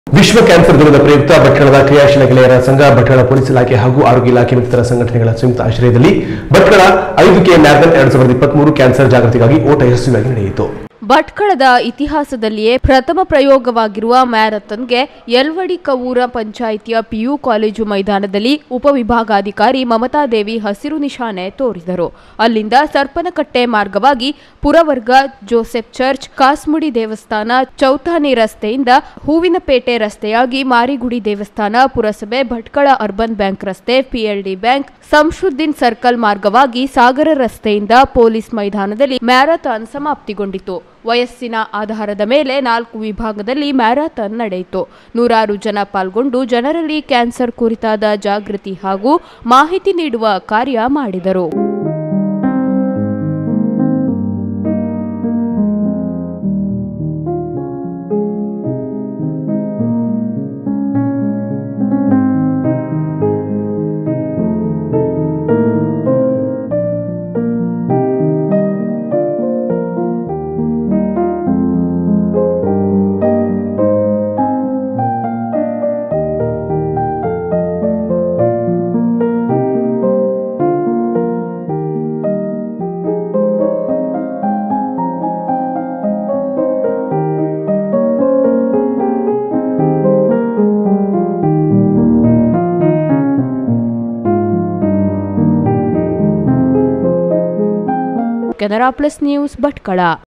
ವಿಶ್ವ ಕ್ಯಾನ್ಸರ್ ದಿನದ ಪ್ರಯುಕ್ತ ಭಟ್ಕಳದ ಕ್ರಿಯಾಶೀಲ ಗೆಳೆಯರ ಸಂಘ ಭಟ್ಕಳ ಪೊಲೀಸ್ ಇಲಾಖೆ ಹಾಗೂ ಆರೋಗ್ಯ ಇಲಾಖೆ ಮತ್ತಿತರ ಸಂಘಟನೆಗಳ ಸಂಯುಕ್ತ ಆಶ್ರಯದಲ್ಲಿ ಭಟ್ಕಳ ಐದು ಕೆ ಮ್ಯಾರಥಾನ್ ಎರಡ್ ಸಾವಿರದ ಇಪ್ಪತ್ಮೂರು ಕ್ಯಾನ್ಸರ್ ಜಾಗೃತಿಗಾಗಿ ಓಟ ಯಶಸ್ವಿಯಾಗಿ ನಡೆಯಿತು ಭಟ್ಕಳದ ಇತಿಹಾಸದಲ್ಲಿಯೇ ಪ್ರಥಮ ಪ್ರಯೋಗವಾಗಿರುವ ಮ್ಯಾರಥಾನ್ಗೆ ಯಲ್ವಡಿ ಕವೂರ ಪಂಚಾಯಿತಿಯ ಪಿಯು ಕಾಲೇಜು ಮೈದಾನದಲ್ಲಿ ಉಪವಿಭಾಗಾಧಿಕಾರಿ ಮಮತಾದೇವಿ ಹಸಿರು ನಿಶಾನೆ ತೋರಿದರು ಅಲ್ಲಿಂದ ಸರ್ಪನಕಟ್ಟೆ ಮಾರ್ಗವಾಗಿ ಪುರವರ್ಗ ಜೋಸೆಫ್ ಚರ್ಚ್ ಕಾಸ್ಮುಡಿ ದೇವಸ್ಥಾನ ಚೌತಾನಿ ರಸ್ತೆಯಿಂದ ಹೂವಿನಪೇಟೆ ರಸ್ತೆಯಾಗಿ ಮಾರಿಗುಡಿ ದೇವಸ್ಥಾನ ಪುರಸಭೆ ಭಟ್ಕಳ ಅರ್ಬನ್ ಬ್ಯಾಂಕ್ ರಸ್ತೆ ಪಿಎಲ್ಡಿ ಬ್ಯಾಂಕ್ ಸಂಶುದ್ದೀನ್ ಸರ್ಕಲ್ ಮಾರ್ಗವಾಗಿ ಸಾಗರ ರಸ್ತೆಯಿಂದ ಪೊಲೀಸ್ ಮೈದಾನದಲ್ಲಿ ಮ್ಯಾರಥಾನ್ ಸಮಾಪ್ತಿಗೊಂಡಿತು ವಯಸ್ಸಿನ ಆಧಾರದ ಮೇಲೆ ನಾಲ್ಕು ವಿಭಾಗದಲ್ಲಿ ಮ್ಯಾರಥಾನ್ ನಡೆಯಿತು ನೂರಾರು ಜನ ಪಾಲ್ಗೊಂಡು ಜನರಲ್ಲಿ ಕ್ಯಾನ್ಸರ್ ಕುರಿತಾದ ಜಾಗೃತಿ ಹಾಗೂ ಮಾಹಿತಿ ನೀಡುವ ಕಾರ್ಯ ಮಾಡಿದರು ಕೆನರಾ ಪ್ಲಸ್ ನ್ಯೂಸ್ ಭಟ್ಕಳ